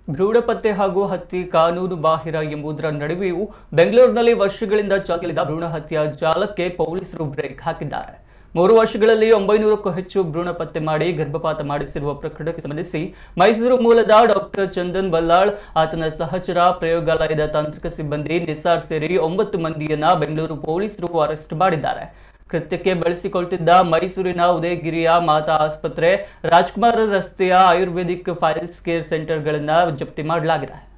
ಭ್ರೂಣ ಪತ್ತೆ ಹಾಗೂ ಹತ್ಯೆ ಕಾನೂನು ಬಾಹಿರ ಎಂಬುದರ ನಡುವೆಯೂ ಬೆಂಗಳೂರಿನಲ್ಲಿ ವರ್ಷಗಳಿಂದ ಚಾಲಿದ ಭ್ರೂಣ ಹತ್ಯೆ ಜಾಲಕ್ಕೆ ಪೊಲೀಸರು ಬ್ರೇಕ್ ಹಾಕಿದ್ದಾರೆ ಮೂರು ವರ್ಷಗಳಲ್ಲಿ ಒಂಬೈನೂರಕ್ಕೂ ಹೆಚ್ಚು ಭ್ರೂಣ ಪತ್ತೆ ಮಾಡಿ ಗರ್ಭಪಾತ ಮಾಡಿಸಿರುವ ಪ್ರಕರಣಕ್ಕೆ ಸಂಬಂಧಿಸಿ ಮೈಸೂರು ಮೂಲದ ಡಾಕ್ಟರ್ ಚಂದನ್ ಬಲ್ಲಾಳ್ ಆತನ ಸಹಚರ ಪ್ರಯೋಗಾಲಯದ ತಾಂತ್ರಿಕ ಸಿಬ್ಬಂದಿ ನಿಸಾರ್ ಸೇರಿ ಒಂಬತ್ತು ಮಂದಿಯನ್ನ ಬೆಂಗಳೂರು ಪೊಲೀಸರು ಅರೆಸ್ಟ್ ಮಾಡಿದ್ದಾರೆ ಕೃತ್ಯಕ್ಕೆ ಬಳಸಿಕೊಳ್ತಿದ್ದ ಮೈಸೂರಿನ ಉದಯಗಿರಿಯ ಮಾತಾ ಆಸ್ಪತ್ರೆ ರಾಜ್ಕುಮಾರ್ ರಸ್ತೆಯ ಆಯುರ್ವೇದಿಕ್ ಫೈಲ್ಸ್ ಕೇರ್ ಸೆಂಟರ್ಗಳನ್ನ ಜಪ್ತಿ ಮಾಡಲಾಗಿದೆ